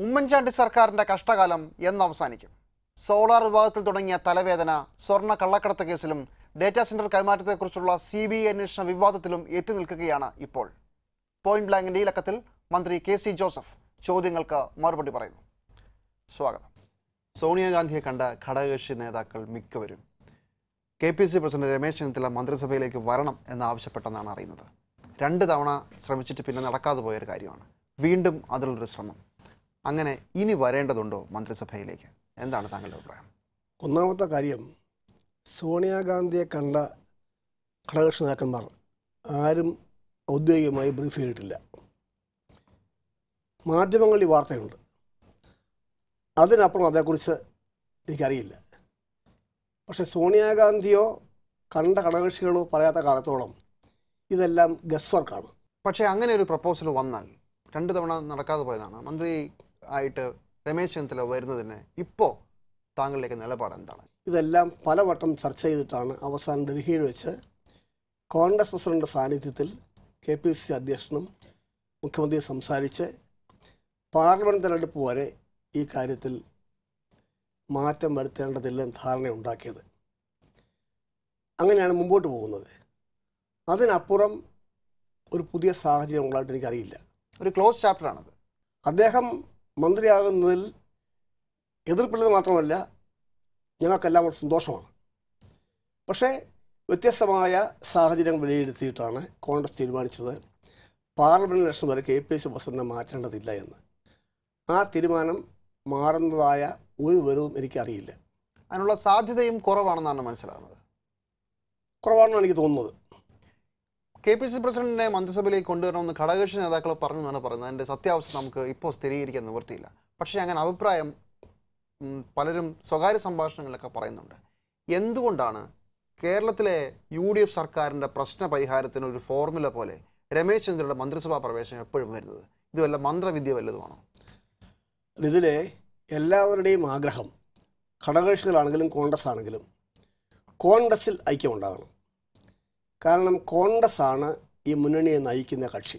ഉമ്മൻചാണ്ടി സർക്കാരിന്റെ കഷ്ടകാലം എന്ന് അവസാനിക്കും സോളാർ വിഭാഗത്തിൽ തുടങ്ങിയ തലവേദന സ്വർണ്ണ കള്ളക്കടത്ത് കേസിലും ഡേറ്റാ സെന്റർ കൈമാറ്റത്തെക്കുറിച്ചുള്ള സി ബി ഐ അന്വേഷണ വിവാദത്തിലും എത്തി നിൽക്കുകയാണ് ഇപ്പോൾ പോയിന്റ് ബ്ലാങ്കിന്റെ ഈ ലക്കത്തിൽ മന്ത്രി കെ സി ജോസഫ് ചോദ്യങ്ങൾക്ക് മറുപടി പറയുന്നു സ്വാഗതം സോണിയാഗാന്ധിയെ കണ്ട ഘടകകക്ഷി നേതാക്കൾ മിക്കവരും K P C president Ramesh Chennithala മന്ത്രിസഭയിലേക്ക് വരണം എന്നാവശ്യപ്പെട്ടെന്നാണ് അറിയുന്നത് രണ്ട് തവണ ശ്രമിച്ചിട്ട് പിന്നെ നടക്കാതെ പോയൊരു കാര്യമാണ് വീണ്ടും അതിലൊരു ശ്രമം അങ്ങനെ ഇനി വരേണ്ടതുണ്ടോ മന്ത്രിസഭയിലേക്ക് എന്താണ് താങ്കളുടെ അഭിപ്രായം ഒന്നാമത്തെ കാര്യം സോണിയാഗാന്ധിയെ കണ്ട ഘടകകക്ഷി നേതാക്കന്മാർ ആരും ഔദ്യോഗികമായി ബ്രീഫ് ചെയ്തിട്ടില്ല മാധ്യമങ്ങളിൽ ഈ വാർത്തയുണ്ട് അതിനപ്പുറം അതേക്കുറിച്ച് എനിക്കറിയില്ല പക്ഷെ സോണിയാഗാന്ധിയോ കണ്ട ഘടകകക്ഷികളോ പറയാത്ത കാലത്തോളം ഇതെല്ലാം ഗസ് വർക്കാണ് പക്ഷേ അങ്ങനെ ഒരു പ്രപ്പോസൽ വന്നാൽ രണ്ട് തവണ നടക്കാതെ പോയതാണ് മന്ത്രി ആയിട്ട് രമേശ് ചെന്നിത്തല വരുന്നതിന് ഇപ്പോൾ താങ്കളിലേക്ക് നിലപാട് എന്താണ് ഇതെല്ലാം പലവട്ടം ചർച്ച ചെയ്തിട്ടാണ് അവസാനം ഡൽഹിയിൽ വെച്ച് കോൺഗ്രസ് പ്രസിഡന്റ് സാന്നിധ്യത്തിൽ കെ പി സി സി അധ്യക്ഷനും മുഖ്യമന്ത്രി സംസാരിച്ച് പാർലമെന്റ് തെരഞ്ഞെടുപ്പ് വരെ ഈ കാര്യത്തിൽ മാറ്റം വരുത്തേണ്ടതില്ലെന്ന് ധാരണയുണ്ടാക്കിയത് അങ്ങനെയാണ് മുമ്പോട്ട് പോകുന്നത് അതിനപ്പുറം ഒരു പുതിയ സാഹചര്യം ഉള്ളതായിട്ട് എനിക്കറിയില്ല ഒരു ക്ലോസ് ചാപ്റ്ററാണത് അദ്ദേഹം മന്ത്രിയാകുന്നതിൽ എതിർപ്പുള്ളത് മാത്രമല്ല ഞങ്ങൾക്കെല്ലാം ഒരു സന്തോഷമാണ് പക്ഷേ വ്യത്യസ്തമായ സാഹചര്യം വിലയിരുത്തിയിട്ടാണ് കോൺഗ്രസ് തീരുമാനിച്ചത് പാർലമെന്റ് ഇലക്ഷൻ വരെ കെ പി സി പ്രസിഡന്റിനെ മാറ്റേണ്ടതില്ല എന്ന് ആ തീരുമാനം മാറുന്നതായ ഒരു വിവരവും എനിക്കറിയില്ല അതിനുള്ള സാധ്യതയും കുറവാണെന്നാണ് മനസ്സിലാകുന്നത് കുറവാണെന്നാണ് എനിക്ക് തോന്നുന്നത് കെ പി സി പ്രസിഡന്റിനെ മന്ത്രിസഭയിലേക്ക് കൊണ്ടുവരണമെന്ന് ഘടകകക്ഷി നേതാക്കൾ പറഞ്ഞു എന്നാണ് പറയുന്നത് അതിൻ്റെ സത്യാവസ്ഥ നമുക്ക് ഇപ്പോൾ സ്ഥിരീകരിക്കാൻ നിവൃത്തിയില്ല പക്ഷേ അങ്ങനെ അഭിപ്രായം ഉം, പലരും സ്വകാര്യ സംഭാഷണങ്ങളിലൊക്കെ പറയുന്നുണ്ട് എന്തുകൊണ്ടാണ് കേരളത്തിലെ യു ഡി എഫ് സർക്കാരിൻ്റെ പ്രശ്ന പരിഹാരത്തിന് ഒരു ഫോർമുല പോലെ രമേശ് ചന്ദ്രയുടെ മന്ത്രിസഭാ പ്രവേശനം എപ്പോഴും വരുന്നത് ഇത് വല്ല മന്ത്രവിദ്യ വല്ലതുമാണോ ഇതിലെ എല്ലാവരുടെയും ആഗ്രഹം ഘടകകക്ഷികളാണെങ്കിലും കോൺഗ്രസ് ആണെങ്കിലും കോൺഗ്രസിൽ ഐക്യമുണ്ടാകണം കാരണം കോൺഗ്രസ് ആണ് ഈ മുന്നണിയെ നയിക്കുന്ന കക്ഷി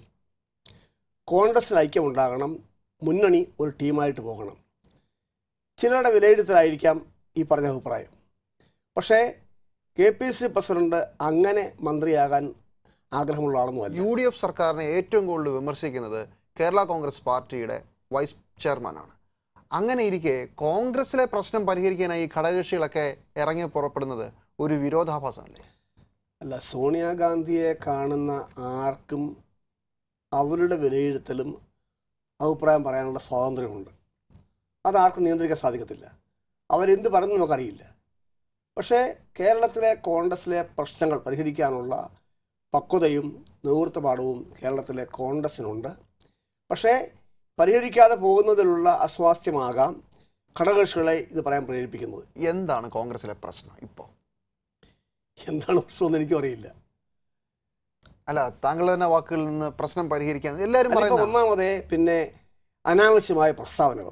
കോൺഗ്രസിൽ ഐക്യമുണ്ടാകണം മുന്നണി ഒരു ടീമായിട്ട് പോകണം ചിലരുടെ വിലയിരുത്തലായിരിക്കാം ഈ പറഞ്ഞ അഭിപ്രായം പക്ഷേ കെ പി സി പ്രസിഡന്റ് അങ്ങനെ മന്ത്രിയാകാൻ ആഗ്രഹമുള്ള ആളൊന്നുമല്ല യു ഡി എഫ് സർക്കാരിനെ ഏറ്റവും കൂടുതൽ വിമർശിക്കുന്നത് കേരള കോൺഗ്രസ് പാർട്ടിയുടെ വൈസ് ചെയർമാനാണ് അങ്ങനെ ഇരിക്കെ കോൺഗ്രസിലെ പ്രശ്നം പരിഹരിക്കാനായി ഘടകകക്ഷികളൊക്കെ ഇറങ്ങി പുറപ്പെടുന്നത് ഒരു വിരോധാഭാസമല്ലേ അല്ല സോണിയാഗാന്ധിയെ കാണുന്ന ആർക്കും അവരുടെ വിലയിരുത്തലും അഭിപ്രായം പറയാനുള്ള സ്വാതന്ത്ര്യമുണ്ട് അതാർക്കും നിയന്ത്രിക്കാൻ സാധിക്കത്തില്ല അവരെന്ത് പറയുന്നു നമുക്കറിയില്ല പക്ഷേ കേരളത്തിലെ കോൺഗ്രസിലെ പ്രശ്നങ്ങൾ പരിഹരിക്കാനുള്ള പക്വതയും നേതൃത്വപാഠവും കേരളത്തിലെ കോൺഗ്രസിനുണ്ട് പക്ഷേ പരിഹരിക്കാതെ പോകുന്നതിലുള്ള അസ്വാസ്ഥ്യമാകാം ഘടകകക്ഷികളെ ഇത് പറയാൻ പ്രേരിപ്പിക്കുന്നത് എന്താണ് കോൺഗ്രസിലെ പ്രശ്നം ഇപ്പോൾ എന്താണ് പ്രശ്നമെന്ന് എനിക്കും അറിയില്ല അല്ല താങ്കൾ തന്നെ വാക്കുകളിൽ നിന്ന് പ്രശ്നം പരിഹരിക്കാൻ എല്ലാവരും അതിപ്പോ പറയുന്നത് ഒന്നാമതേ പിന്നെ അനാവശ്യമായ പ്രസ്താവനകൾ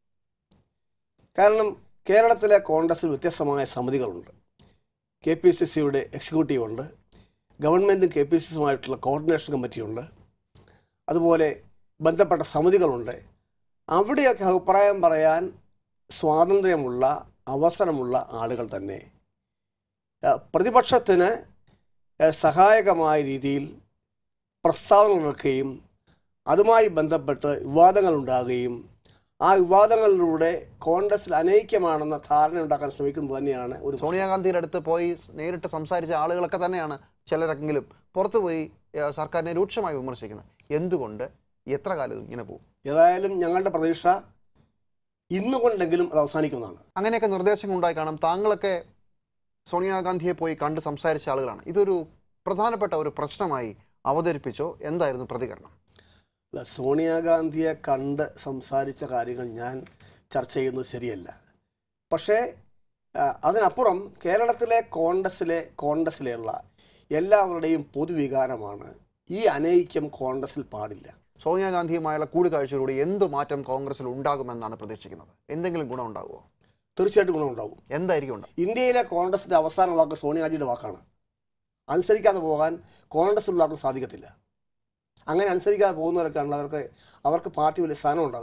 കാരണം കേരളത്തിലെ കോൺഗ്രസിൽ വ്യത്യസ്തമായ സമിതികളുണ്ട് കെ പി സി സിയുടെ എക്സിക്യൂട്ടീവ് ഉണ്ട് ഗവൺമെൻറ്റും കെ പി സി സിയുമായിട്ടുള്ള കോർഡിനേഷൻ കമ്മിറ്റിയുണ്ട് അതുപോലെ ബന്ധപ്പെട്ട സമിതികളുണ്ട് അവിടെയൊക്കെ അഭിപ്രായം പറയാൻ സ്വാതന്ത്ര്യമുള്ള അവസരമുള്ള ആളുകൾ തന്നെ ആ, പ്രതിപക്ഷത്തിന് ആ, സഹായകമായ രീതിയിൽ പ്രസ്താവന ഇറക്കുകയും അതുമായി ബന്ധപ്പെട്ട് വിവാദങ്ങൾ ഉണ്ടാകുകയും ആ വിവാദങ്ങളിലൂടെ കോൺഗ്രസിൽ അനൈക്യമാണെന്ന ധാരണ ഉണ്ടാക്കാൻ ശ്രമിക്കുന്നത് തന്നെയാണ് ഒരു പ്രശ്നം. സോണിയാഗാന്ധിയുടെ അടുത്ത് പോയി നേരിട്ട് സംസാരിച്ച ആളുകളൊക്കെ തന്നെയാണ് ചിലരെങ്കിലും പുറത്തു പോയി ഏഹ്, സർക്കാരിനെ രൂക്ഷമായി വിമർശിക്കുന്നത് എന്തുകൊണ്ട് എത്ര കാലം ഇത് ഇങ്ങനെ പോകും ഏതായാലും ഞങ്ങളുടെ പ്രതീക്ഷ ഇന്നുകൊണ്ടെങ്കിലും അത് അവസാനിക്കുന്നതാണ് അങ്ങനെയൊക്കെ നിർദ്ദേശങ്ങൾ ഉണ്ടായി കാണാം താങ്കളൊക്കെ സോണിയാഗാന്ധിയെ പോയി കണ്ട് സംസാരിച്ച ആളുകളാണ് ഇതൊരു പ്രധാനപ്പെട്ട ഒരു പ്രശ്നമായി അവതരിപ്പിച്ചോ എന്തായിരുന്നു പ്രതികരണം അല്ല സോണിയാഗാന്ധിയെ കണ്ട് സംസാരിച്ച കാര്യങ്ങൾ ഞാൻ ചർച്ച ചെയ്യുന്നത് ശരിയല്ല പക്ഷേ ആ, അതിനപ്പുറം കേരളത്തിലെ കോൺഗ്രസിലെ കോൺഗ്രസിലുള്ള എല്ലാവരുടെയും പൊതുവികാരമാണ് ഈ അനൈക്യം കോൺഗ്രസിൽ പാടില്ല സോണിയാഗാന്ധിയുമായുള്ള കൂടിക്കാഴ്ചയിലൂടെ എന്ത് മാറ്റം കോൺഗ്രസിൽ ഉണ്ടാകുമെന്നാണ് പ്രതീക്ഷിക്കുന്നത് എന്തെങ്കിലും ഗുണം ഉണ്ടാകുമോ തീർച്ചയായിട്ടും ഗുണമുണ്ടാവും എന്തായിരിക്കും ഉണ്ടാകും ഇന്ത്യയിലെ കോൺഗ്രസിന്റെ അവസാന വാക്ക് സോണിയാജിയുടെ വാക്കാണ് അനുസരിക്കാതെ പോകാൻ കോൺഗ്രസിലുള്ളവർക്ക് സാധിക്കത്തില്ല അങ്ങനെ അനുസരിക്കാതെ പോകുന്നവരൊക്കെ ആണെങ്കിൽ അവർക്ക് അവർക്ക് പാർട്ടി വലിയ സ്ഥാനം ഉണ്ടാകത്തില്ല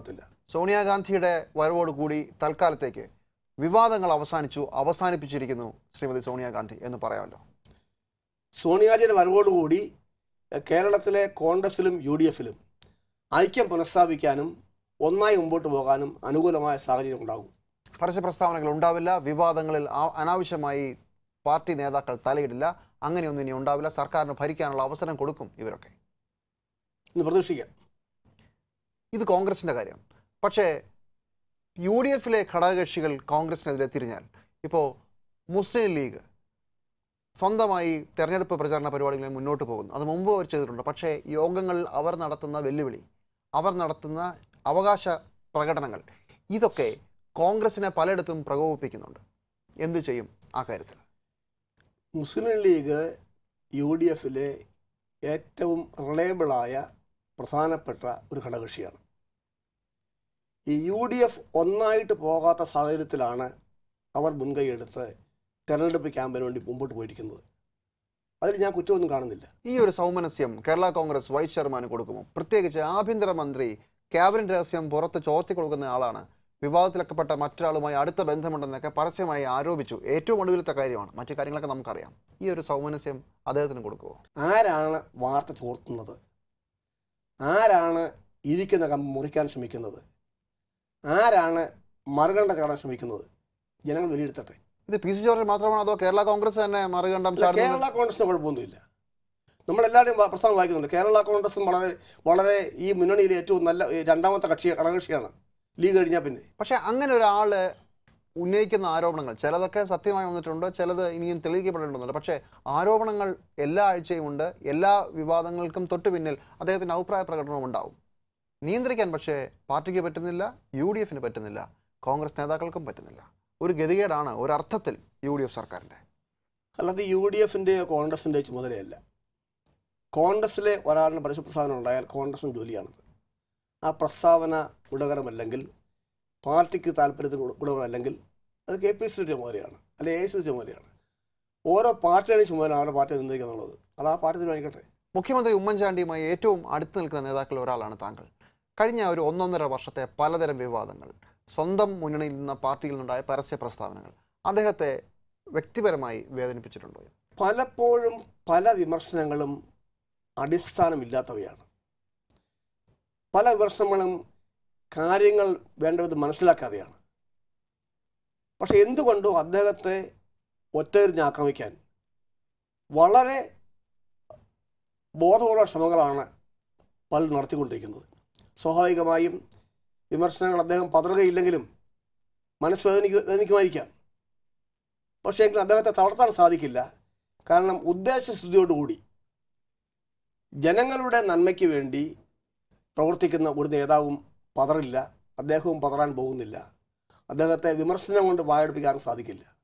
സോണിയാഗാന്ധിയുടെ വരവോടുകൂടി തൽക്കാലത്തേക്ക് വിവാദങ്ങൾ അവസാനിച്ചു അവസാനിപ്പിച്ചിരിക്കുന്നു ശ്രീമതി സോണിയാഗാന്ധി എന്ന് പറയാമല്ലോ സോണിയാജിയുടെ വരവോടുകൂടി എഹ്, കേരളത്തിലെ കോൺഗ്രസിലും യു ഡി എഫിലും ഐക്യം പുനഃസ്ഥാപിക്കാനും ഒന്നായി മുമ്പോട്ട് പോകാനും അനുകൂലമായ സാഹചര്യം ഉണ്ടാകും പരസ്യ പ്രസ്താവനകൾ ഉണ്ടാവില്ല വിവാദങ്ങളിൽ ആ- അനാവശ്യമായി പാർട്ടി നേതാക്കൾ തലയിടില്ല അങ്ങനെയൊന്നും ഇനി ഉണ്ടാവില്ല സർക്കാരിന് ഭരിക്കാനുള്ള അവസരം കൊടുക്കും ഇവരൊക്കെ എന്ന് പ്രതീക്ഷിക്കാം ഇത് കോൺഗ്രസിൻ്റെ കാര്യം പക്ഷേ യു ഡി എഫിലെ ഘടകകക്ഷികൾ കോൺഗ്രസിനെതിരെ തിരിഞ്ഞാൽ ഇപ്പോൾ മുസ്ലിം ലീഗ് സ്വന്തമായി തെരഞ്ഞെടുപ്പ് പ്രചാരണ പരിപാടികളിൽ മുന്നോട്ട് പോകുന്നു അത് മുമ്പ് അവർ ചെയ്തിട്ടുണ്ട് പക്ഷേ യോഗങ്ങളിൽ അവർ നടത്തുന്ന വെല്ലുവിളി അവർ നടത്തുന്ന അവകാശ പ്രകടനങ്ങൾ ഇതൊക്കെ കോൺഗ്രസിനെ പലയിടത്തും പ്രകോപിപ്പിക്കുന്നുണ്ട് എന്ത് ചെയ്യും ആ കാര്യത്തിൽ മുസ്ലിം ലീഗ് യു ഡി എഫിലെ ഏറ്റവും റിലയബിളായ പ്രധാനപ്പെട്ട ഒരു ഘടകകക്ഷിയാണ് ഈ യു ഡി എഫ് ഒന്നായിട്ട് പോകാത്ത സാഹചര്യത്തിലാണ് അവർ മുൻകൈയെടുത്ത് തെരഞ്ഞെടുപ്പ് ക്യാമ്പിന് വേണ്ടി മുമ്പോട്ട് പോയിരിക്കുന്നത് അതിൽ ഞാൻ കുറ്റമൊന്നും കാണുന്നില്ല ഈ ഒരു സൗമനസ്യം കേരള കോൺഗ്രസ് വൈസ് ചെയർമാന് കൊടുക്കുമോ പ്രത്യേകിച്ച് ആഭ്യന്തരമന്ത്രി ക്യാബിനറ്റ് രഹസ്യം പുറത്ത് ചോർത്തി കൊടുക്കുന്ന ആളാണ് വിവാദത്തിലൊക്കെപ്പെട്ട മറ്റൊരാളുമായി അടുത്ത ബന്ധമുണ്ടെന്നൊക്കെ പരസ്യമായി ആരോപിച്ചു ഏറ്റവും ഒടുവിലത്തെ കാര്യമാണ് മറ്റു കാര്യങ്ങളൊക്കെ നമുക്കറിയാം ഈ ഒരു സൗമനസ്യം അദ്ദേഹത്തിന് കൊടുക്കുമോ ആരാണ് വാർത്ത ചോർത്തുന്നത് ആരാണ് ഇരിക്കുന്ന കമ്പ് മുറിക്കാൻ ശ്രമിക്കുന്നത് ആരാണ് മറുകണ്ട ചാടാൻ ശ്രമിക്കുന്നത് ജനങ്ങൾ വിലയിരുത്തട്ടെ ഇത് പി സി ജോർജ് മാത്രമാണോ അതോ കേരള കോൺഗ്രസ് തന്നെ മറുകണ്ഠം അല്ല, ചാടുന്നത് കേരള കോൺഗ്രസിന് കുഴപ്പമൊന്നുമില്ല നമ്മളെല്ലാവരും വ- പ്രസ്താവന വായിക്കുന്നുണ്ട് കേരള കോൺഗ്രസും വളരെ വളരെ ഈ മുന്നണിയിലെ ഏറ്റവും നല്ല ഈ രണ്ടാമത്തെ കക്ഷി ഘടകകക്ഷിയാണ് ലീഗ് കഴിഞ്ഞാൽ പിന്നെ പക്ഷേ അങ്ങനെ ഒരാള് ഉന്നയിക്കുന്ന ആരോപണങ്ങൾ ചിലതൊക്കെ സത്യമായി വന്നിട്ടുണ്ട് ചിലത് ഇനിയും തെളിയിക്കപ്പെടേണ്ടതുണ്ട് പക്ഷേ ആരോപണങ്ങൾ എല്ലാ ആഴ്ചയും ഉണ്ട് എല്ലാ വിവാദങ്ങൾക്കും തൊട്ടു പിന്നിൽ അദ്ദേഹത്തിന് അഭിപ്രായ പ്രകടനവും ഉണ്ടാവും നിയന്ത്രിക്കാൻ പക്ഷേ പാർട്ടിക്ക് പറ്റുന്നില്ല യു ഡി എഫിന് പറ്റുന്നില്ല കോൺഗ്രസ് നേതാക്കൾക്കും പറ്റുന്നില്ല ഒരു ഗതികേടാണ് ഒരർത്ഥത്തിൽ യു ഡി എഫ് സർക്കാരിൻ്റെ അല്ലാതെ യു ഡി എഫിൻ്റെയോ കോൺഗ്രസിൻ്റെയോ ചുമതലയല്ല കോൺഗ്രസ്സിലെ ഒരാളിന് പരസ്യ പ്രസ്താവന ഉണ്ടായാൽ കോൺഗ്രസിന് ജോലിയാണത് ആ പ്രസ്താവന ഗുണകരമല്ലെങ്കിൽ പാർട്ടിക്ക് താല്പര്യത്തിന് ഗുണ- ഗുണകരമല്ലെങ്കിൽ അത് കെ പി സി സി ചുമതലയാണ് അല്ലെങ്കിൽ എ സി സി ചുമതലയാണ് ഓരോ പാർട്ടിയുടെയും ചുമതല അവരുടെ പാർട്ടി നിയന്ത്രിക്കുക എന്നുള്ളത് അത് ആ പാർട്ടി തീരുമാനിക്കട്ടെ മുഖ്യമന്ത്രി ഉമ്മൻചാണ്ടിയുമായി ഏറ്റവും അടുത്ത് നിൽക്കുന്ന നേതാക്കളിൽ ഒരാളാണ് താങ്കൾ കഴിഞ്ഞ ഒരു ഒന്നൊന്നര വർഷത്തെ പലതരം വിവാദങ്ങൾ സ്വന്തം മുന്നണിയിൽ നിന്ന പാർട്ടിയിൽ നിന്നുണ്ടായ പരസ്യ പ്രസ്താവനകൾ അദ്ദേഹത്തെ വ്യക്തിപരമായി വേദനിപ്പിച്ചിട്ടുണ്ടോ പലപ്പോഴും പല വിമർശനങ്ങളും അടിസ്ഥാനമില്ലാത്തവയാണ് പല വിമർശനങ്ങളും കാര്യങ്ങൾ വേണ്ടത് മനസ്സിലാക്കാതെയാണ് പക്ഷെ എന്തുകൊണ്ടോ അദ്ദേഹത്തെ ഒറ്റതിരിഞ്ഞ് ആക്രമിക്കാൻ വളരെ ബോധപൂർവ ശ്രമങ്ങളാണ് പലരും നടത്തിക്കൊണ്ടിരിക്കുന്നത് സ്വാഭാവികമായും വിമർശനങ്ങൾ അദ്ദേഹം പതറുകയില്ലെങ്കിലും മനസ്സ് വേദനിക്ക് വേദനിക്കുമായിരിക്കാം പക്ഷേ എങ്കിലും അദ്ദേഹത്തെ തളർത്താൻ സാധിക്കില്ല കാരണം ഉദ്ദേശശുദ്ധിയോടുകൂടി ജനങ്ങളുടെ നന്മയ്ക്ക് വേണ്ടി പ്രവർത്തിക്കുന്ന ഒരു നേതാവും പതറില്ല അദ്ദേഹവും പതറാൻ പോകുന്നില്ല അദ്ദേഹത്തെ വിമർശനം കൊണ്ട് വായെടുപ്പിക്കാനും സാധിക്കില്ല